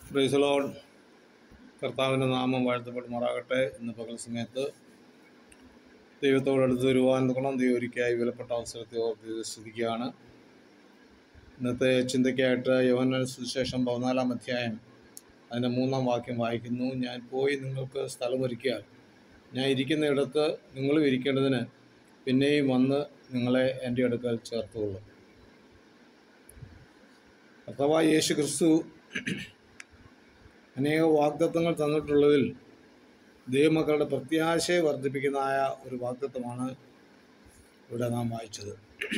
പ്രൈസലോൺ കർത്താവിൻ്റെ നാമം വാഴ്ത്തപ്പെടുമാറാകട്ടെ ഇന്ന് പകൽ സമയത്ത് ദൈവത്തോടടുത്ത് വരുവാൻ ഗുണം ദൈവരിക്കായി വിലപ്പെട്ട അവസരത്തെ ഓർത്ത് സ്തുതിക്കുകയാണ് ഇന്നത്തെ ചിന്തയ്ക്കായിട്ട് യവന സുവിശേഷം പതിനാലാം അധ്യായം അതിൻ്റെ മൂന്നാം വാക്യം വായിക്കുന്നു ഞാൻ പോയി നിങ്ങൾക്ക് സ്ഥലമൊരുക്കിയാൽ ഞാൻ ഇരിക്കുന്നിടത്ത് നിങ്ങളും ഇരിക്കേണ്ടതിന് പിന്നെയും വന്ന് നിങ്ങളെ എൻ്റെ അടുക്കൽ ചേർത്തുകൊള്ളും അഥവാ യേശു ക്രിസ്തു അനേക വാഗ്ദത്വങ്ങൾ തന്നിട്ടുള്ളതിൽ ദൈവമക്കളുടെ പ്രത്യാശയെ വർദ്ധിപ്പിക്കുന്നതായ ഒരു വാഗ്ദത്വമാണ് ഇവിടെ നാം വായിച്ചത്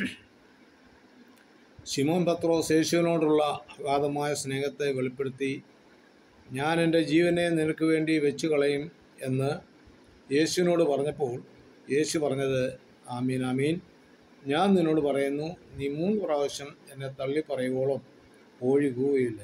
ശിമോൻ പത്രോസ് യേശുവിനോടുള്ള അഗാധമായ സ്നേഹത്തെ വെളിപ്പെടുത്തി ഞാൻ എൻ്റെ ജീവനെ നിനക്ക് വേണ്ടി വെച്ചു കളയും എന്ന് യേശുവിനോട് പറഞ്ഞപ്പോൾ യേശു പറഞ്ഞത് ആമീൻ ആമീൻ ഞാൻ നിന്നോട് പറയുന്നു നീ മൂന്ന് പ്രാവശ്യം എന്നെ തള്ളി പറയുവോളം ഒഴുകുകയില്ല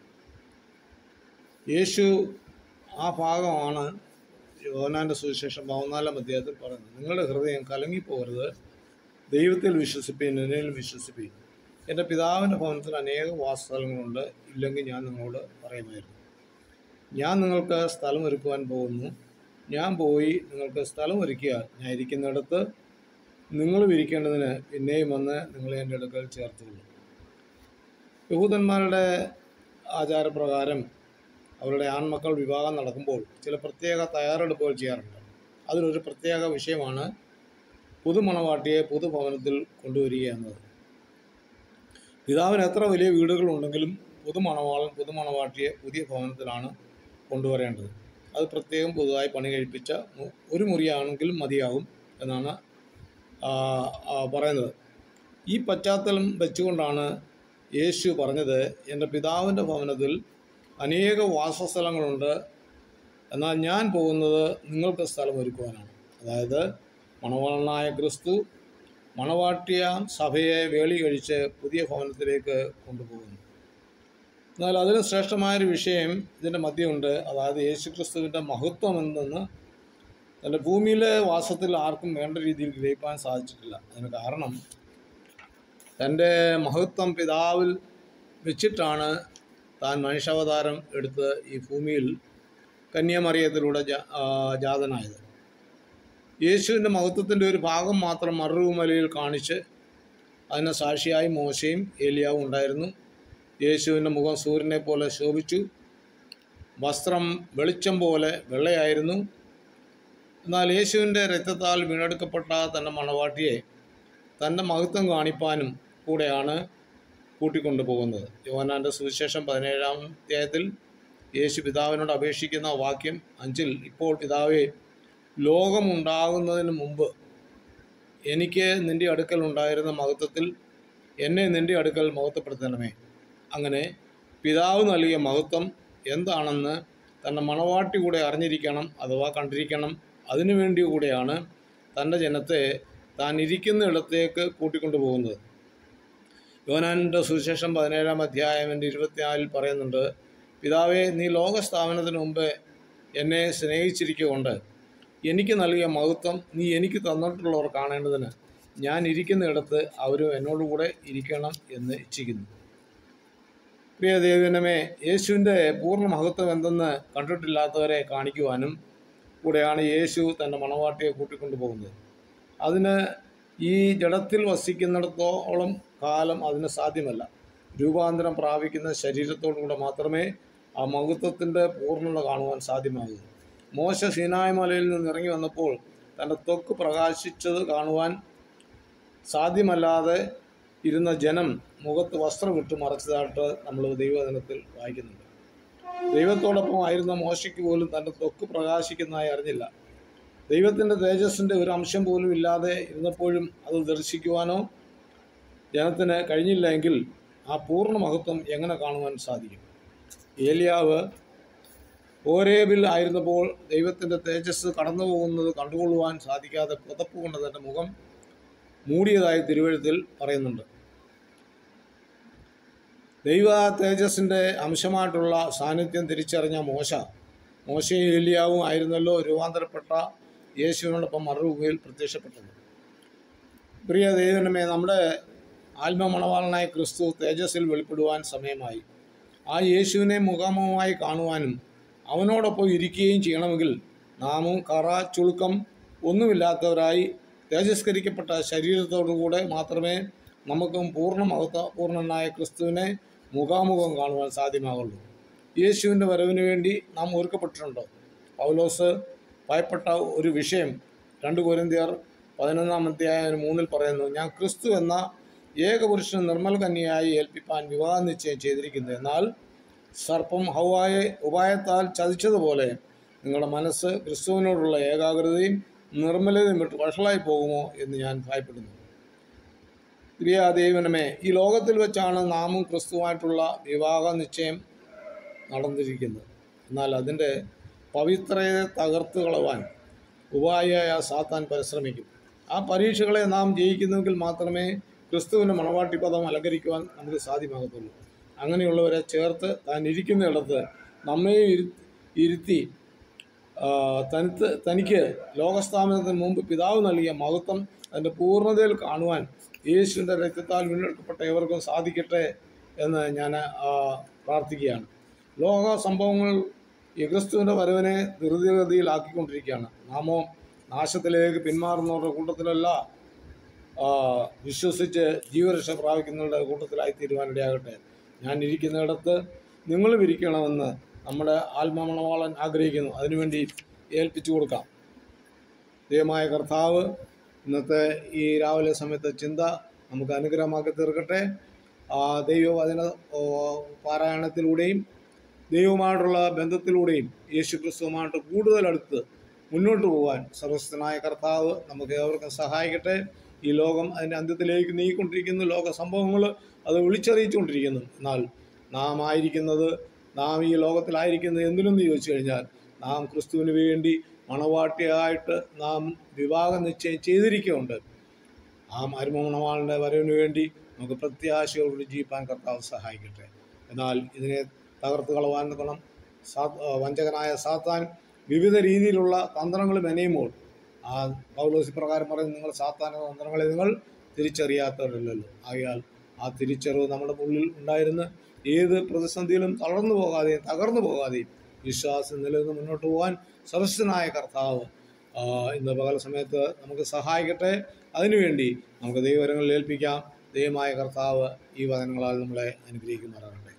യേശു ആ ഭാഗമാണ് യോനാൻ്റെ സുവിശേഷം പതിനാലാം അധ്യായത്തിൽ പറയുന്നത് നിങ്ങളുടെ ഹൃദയം കലങ്ങിപ്പോകരുത് ദൈവത്തിൽ വിശ്വസിപ്പീൻ എന്നിൽ വിശ്വസിപ്പീൻ എൻ്റെ പിതാവിൻ്റെ ഭവനത്തിൽ അനേക വാസസ്ഥലങ്ങളുണ്ട് ഇല്ലെങ്കിൽ ഞാൻ നിങ്ങളോട് പറയുമായിരുന്നു ഞാൻ നിങ്ങൾക്ക് സ്ഥലം ഒരുക്കുവാൻ പോകുന്നു ഞാൻ പോയി നിങ്ങൾക്ക് സ്ഥലം ഒരുക്കിയാൽ ഞാൻ ഇരിക്കുന്നിടത്ത് നിങ്ങളും ഇരിക്കേണ്ടതിന് പിന്നെയും വന്ന് നിങ്ങളെ എൻ്റെ അടുക്കൽ ചേർത്തുള്ളൂ യഹൂദന്മാരുടെ ആചാരപ്രകാരം അവരുടെ ആൺമക്കൾ വിവാഹം നടക്കുമ്പോൾ ചില പ്രത്യേക തയ്യാറെടുപ്പുകൾ ചെയ്യാറുണ്ട് അതിലൊരു പ്രത്യേക വിഷയമാണ് പുതുമണവാട്ടിയെ പുതുഭവനത്തിൽ കൊണ്ടുവരിക എന്നത് പിതാവിന് എത്ര വലിയ വീടുകളുണ്ടെങ്കിലും പുതുമണവാളൻ പുതുമണവാട്ടിയെ പുതിയ ഭവനത്തിലാണ് കൊണ്ടുവരേണ്ടത് അത് പ്രത്യേകം പുതുതായി പണി കഴിപ്പിച്ച മു- ഒരു മുറിയാണെങ്കിലും മതിയാകും എന്നാണ് ആ, ആ, പറയുന്നത് ഈ പശ്ചാത്തലം വെച്ചുകൊണ്ടാണ് യേശു പറഞ്ഞത് എൻ്റെ പിതാവിൻ്റെ ഭവനത്തിൽ അനേക വാസസ്ഥലങ്ങളുണ്ട് എന്നാൽ ഞാൻ പോകുന്നത് നിങ്ങൾക്ക് സ്ഥലം ഒരുക്കുവാനാണ് അതായത് മണവാളനായ ക്രിസ്തു മണവാട്ടിയ സഭയെ വേളി കഴിച്ച് പുതിയ ഭവനത്തിലേക്ക് കൊണ്ടുപോകുന്നു എന്നാൽ അതിന് ശ്രേഷ്ഠമായൊരു വിഷയം ഇതിൻ്റെ മധ്യമുണ്ട് അതായത് യേശു ക്രിസ്തുവിൻ്റെ മഹത്വം എന്തെന്ന് തൻ്റെ ഭൂമിയിലെ വാസത്തിൽ ആർക്കും വേണ്ട രീതിയിൽ ഗ്രഹിക്കാൻ സാധിച്ചിട്ടില്ല അതിന് കാരണം തൻ്റെ മഹത്വം പിതാവിൽ വെച്ചിട്ടാണ് താൻ മനുഷ്യാവതാരം എടുത്ത് ഈ ഭൂമിയിൽ കന്യാമറിയത്തിലൂടെ ജാ- ആ, ജാതനായത് യേശുവിൻ്റെ മഹത്വത്തിൻ്റെ ഒരു ഭാഗം മാത്രം മറുമലയിൽ കാണിച്ച് അതിന് സാക്ഷിയായി മോശയും ഏലിയാവും ഉണ്ടായിരുന്നു യേശുവിൻ്റെ മുഖം സൂര്യനെ പോലെ ശോഭിച്ചു വസ്ത്രം വെളിച്ചം പോലെ വെള്ളയായിരുന്നു എന്നാൽ യേശുവിൻ്റെ രക്തത്താൽ വീണ്ടെടുക്കപ്പെട്ട തൻ്റെ മണവാട്ടിയെ തൻ്റെ മഹത്വം കാണിപ്പാനും കൂടെയാണ് കൂട്ടിക്കൊണ്ടു പോകുന്നത് യോഹന്നാൻ്റെ സുവിശേഷം പതിനേഴാം അധ്യായത്തിൽ യേശു പിതാവിനോട് അപേക്ഷിക്കുന്ന വാക്യം അഞ്ചിൽ ഇപ്പോൾ പിതാവേ ലോകമുണ്ടാകുന്നതിന് മുമ്പ് എനിക്ക് നിൻ്റെ അടുക്കൽ ഉണ്ടായിരുന്ന മഹത്വത്തിൽ എന്നെ നിൻ്റെ അടുക്കൽ മഹത്വപ്പെടുത്തണമേ അങ്ങനെ പിതാവ് നൽകിയ മഹത്വം എന്താണെന്ന് തൻ്റെ മണവാട്ടി കൂടെ അറിഞ്ഞിരിക്കണം അഥവാ കണ്ടിരിക്കണം അതിനുവേണ്ടി കൂടെയാണ് തൻ്റെ ജനത്തെ താൻ ഇരിക്കുന്ന ഇടത്തേക്ക് കൂട്ടിക്കൊണ്ടു പോകുന്നത് യോനാൻ്റെ സുവിശേഷം പതിനേഴാം അധ്യായം എൻ്റെ ഇരുപത്തിനാലിൽ പറയുന്നുണ്ട് പിതാവേ നീ ലോകസ്ഥാപനത്തിന് മുമ്പ് എന്നെ സ്നേഹിച്ചിരിക്കൊണ്ട് എനിക്ക് നൽകിയ മഹത്വം നീ എനിക്ക് തന്നിട്ടുള്ളവർ കാണേണ്ടതിന് ഞാൻ ഇരിക്കുന്നിടത്ത് അവരും എന്നോടുകൂടെ ഇരിക്കണം എന്ന് ഇച്ഛിക്കുന്നു പ്രിയ ദേവനമേ യേശുവിൻ്റെ പൂർണ്ണ മഹത്വം എന്തെന്ന് കണ്ടിട്ടില്ലാത്തവരെ കാണിക്കുവാനും കൂടെയാണ് യേശു തൻ്റെ മണവാട്ടിയെ കൂട്ടിക്കൊണ്ടു പോകുന്നത് അതിന് ഈ ജഡത്തിൽ വസിക്കുന്നിടത്തോളം കാലം അതിന് സാധ്യമല്ല രൂപാന്തരം പ്രാപിക്കുന്ന ശരീരത്തോടു കൂടെ മാത്രമേ ആ മഹത്വത്തിൻ്റെ പൂർണ്ണത കാണുവാൻ സാധ്യമാകൂ മോശ സീനായ് മലയിൽ നിന്ന് ഇറങ്ങി വന്നപ്പോൾ തൻ്റെ ത്വക്ക് പ്രകാശിച്ചത് കാണുവാൻ സാധ്യമല്ലാതെ ഇരുന്ന ജനം മുഖത്ത് വസ്ത്രം ഇട്ട് മറച്ചതായിട്ട് നമ്മൾ ദൈവദിനത്തിൽ വായിക്കുന്നുണ്ട് ദൈവത്തോടൊപ്പം ആയിരുന്ന മോശയ്ക്ക് പോലും തൻ്റെ ത്വക്ക് പ്രകാശിക്കുന്നതായി അറിഞ്ഞില്ല ദൈവത്തിൻ്റെ തേജസ്സിൻ്റെ ഒരു അംശം പോലും ഇല്ലാതെ ഇരുന്നപ്പോഴും അത് ദർശിക്കുവാനോ ജനത്തിന് കഴിഞ്ഞില്ല എങ്കിൽ ആ പൂർണ്ണ മഹത്വം എങ്ങനെ കാണുവാൻ സാധിക്കും ഏലിയാവ് ഓരേബിൽ ആയിരുന്നപ്പോൾ ദൈവത്തിൻ്റെ തേജസ് കടന്നു പോകുന്നത് കണ്ടുകൊള്ളുവാൻ സാധിക്കാതെ പുതപ്പ് കൊണ്ട് തൻ്റെ മുഖം മൂടിയതായി തിരുവഴുത്തിൽ പറയുന്നുണ്ട് ദൈവ തേജസ്സിൻ്റെ അംശമായിട്ടുള്ള സാന്നിധ്യം തിരിച്ചറിഞ്ഞ മോശ മോശയും ഏലിയാവും ആയിരുന്നല്ലോ രൂപാന്തരപ്പെട്ട യേശുവിനോടൊപ്പം മറുകുകയിൽ പ്രത്യക്ഷപ്പെട്ടത് പ്രിയ ദൈവനമേ നമ്മുടെ ആത്മമണവാളനായ ക്രിസ്തു തേജസ്സിൽ വെളിപ്പെടുവാൻ സമയമായി ആ യേശുവിനെ മുഖാമുഖമായി കാണുവാനും അവനോടൊപ്പം ഇരിക്കുകയും ചെയ്യണമെങ്കിൽ നാമും കറ ചുളുക്കം ഒന്നുമില്ലാത്തവരായി തേജസ്കരിക്കപ്പെട്ട ശരീരത്തോടുകൂടെ മാത്രമേ നമുക്കും പൂർണ്ണ മഹത്വ പൂർണ്ണനായ ക്രിസ്തുവിനെ മുഖാമുഖം കാണുവാൻ സാധ്യമാകുള്ളൂ യേശുവിൻ്റെ വരവിന് വേണ്ടി നാം ഒരുക്കപ്പെട്ടിട്ടുണ്ടോ പൗലോസ് ഭയപ്പെട്ട ഒരു വിഷയം രണ്ട് കൊരിന്തിയർ പതിനൊന്നാം അധ്യായം മൂന്നിൽ പറയുന്നു ഞാൻ ക്രിസ്തു എന്ന ഏകപുരുഷന് നിർമ്മൽ കന്യയായി ഏൽപ്പിപ്പാൻ വിവാഹ നിശ്ചയം ചെയ്തിരിക്കുന്നു എന്നാൽ സർപ്പം ഹവായെ ഉപായത്താൽ ചതിച്ചതുപോലെ നിങ്ങളുടെ മനസ്സ് ക്രിസ്തുവിനോടുള്ള ഏകാഗ്രതയും നിർമ്മലതയും വിട്ട് വഷളായി പോകുമോ എന്ന് ഞാൻ ഭയപ്പെടുന്നു പ്രിയ ദൈവനമേ ഈ ലോകത്തിൽ വെച്ചാണ് നാമും ക്രിസ്തുവായിട്ടുള്ള വിവാഹ നിശ്ചയം നടന്നിരിക്കുന്നത് എന്നാൽ അതിൻ്റെ പവിത്രതയെ തകർത്ത് കളവാൻ ഉപായായ സാത്താൻ പരിശ്രമിക്കും ആ പരീക്ഷകളെ നാം ജയിക്കുന്നുവെങ്കിൽ മാത്രമേ ക്രിസ്തുവിൻ്റെ മണവാട്ടി പദം അലങ്കരിക്കുവാൻ നമുക്ക് സാധ്യമാകത്തുള്ളൂ അങ്ങനെയുള്ളവരെ ചേർത്ത് താൻ ഇരിക്കുന്നിടത്ത് നമ്മയും ഇരു ഇരുത്തി ആ, തനിത്ത് തനിക്ക് ലോകസ്ഥാപനത്തിന് മുമ്പ് പിതാവ് നൽകിയ മഹത്വം അതിൻ്റെ പൂർണ്ണതയിൽ കാണുവാൻ യേശുവിൻ്റെ രക്തത്താൽ വീണ്ടെടുക്കപ്പെട്ട ഏവർക്കും സാധിക്കട്ടെ എന്ന് ഞാൻ ആ, പ്രാർത്ഥിക്കുകയാണ് ലോക സംഭവങ്ങൾ ഈ ക്രിസ്തുവിൻ്റെ വരവിനെ ധൃതിഗതിയിലാക്കിക്കൊണ്ടിരിക്കുകയാണ് നാമോ നാശത്തിലേക്ക് പിന്മാറുന്നവരുടെ കൂട്ടത്തിലല്ല ആ, വിശ്വസിച്ച് ജീവരക്ഷ പ്രാപിക്കുന്നവരുടെ കൂട്ടത്തിലായി തീരുവാനിടയാകട്ടെ ഞാൻ ഇരിക്കുന്നിടത്ത് നിങ്ങളും ഇരിക്കണമെന്ന് നമ്മുടെ ആത്മമണവാളൻ ആഗ്രഹിക്കുന്നു അതിനുവേണ്ടി ഏൽപ്പിച്ചു കൊടുക്കാം ദൈവമായ കർത്താവ് ഇന്നത്തെ ഈ രാവിലെ സമയത്തെ ചിന്ത നമുക്ക് അനുഗ്രഹമാക്കി തീർക്കട്ടെ ആ ദൈവവചന ഓ, പാരായണത്തിലൂടെയും ദൈവവുമായിട്ടുള്ള ബന്ധത്തിലൂടെയും യേശു ക്രിസ്തുവുമായിട്ട് കൂടുതൽ അടുത്ത് മുന്നോട്ട് പോകാൻ സർവസ്വനായ കർത്താവ് നമുക്ക് ഏവർക്കും സഹായിക്കട്ടെ ഈ ലോകം അതിൻ്റെ അന്ത്യത്തിലേക്ക് നീങ്ങിക്കൊണ്ടിരിക്കുന്നു ലോക സംഭവങ്ങൾ അത് വിളിച്ചറിയിച്ചുകൊണ്ടിരിക്കുന്നു എന്നാൽ നാം ആയിരിക്കുന്നത് നാം ഈ ലോകത്തിലായിരിക്കുന്നത് എന്തിനെന്ന് ചോദിച്ചു കഴിഞ്ഞാൽ നാം ക്രിസ്തുവിന് വേണ്ടി മണവാട്ടിയായിട്ട് നാം വിവാഹ നിശ്ചയം ചെയ്തിരിക്കുന്നുണ്ട് ആ മരുമണവാളിൻ്റെ വരവിന് വേണ്ടി നമുക്ക് പ്രത്യാശയോടുകൂടി ജീവിപ്പാൻ കർത്താവ് സഹായിക്കട്ടെ എന്നാൽ ഇതിനെ തകർത്ത് കളവാൻ ഗുണം സാ വഞ്ചകനായ സാത്താൻ വിവിധ രീതിയിലുള്ള തന്ത്രങ്ങൾ മെനയുമ്പോൾ ആ പൗലോസി പ്രകാരം പറയുന്നത് നിങ്ങൾ സാത്താന തന്ത്രങ്ങളെ നിങ്ങൾ തിരിച്ചറിയാത്തവരല്ലല്ലോ ആകയാൽ ആ തിരിച്ചറിവ് നമ്മുടെ ഉള്ളിൽ ഉണ്ടായിരുന്ന് ഏത് പ്രതിസന്ധിയിലും തളർന്നു പോകാതെയും തകർന്നു പോകാതെയും വിശ്വാസം നിലനിന്ന് മുന്നോട്ട് പോകാൻ സർവസ്വനായ കർത്താവ് ആ, ഇന്ന് പകൽ സമയത്ത് നമുക്ക് സഹായിക്കട്ടെ അതിനുവേണ്ടി നമുക്ക് ദൈവവരങ്ങളിൽ ഏൽപ്പിക്കാം ദൈവമായ കർത്താവ് ഈ വചനങ്ങളാൽ നമ്മളെ അനുഗ്രഹിക്കുമാറാകട്ടെ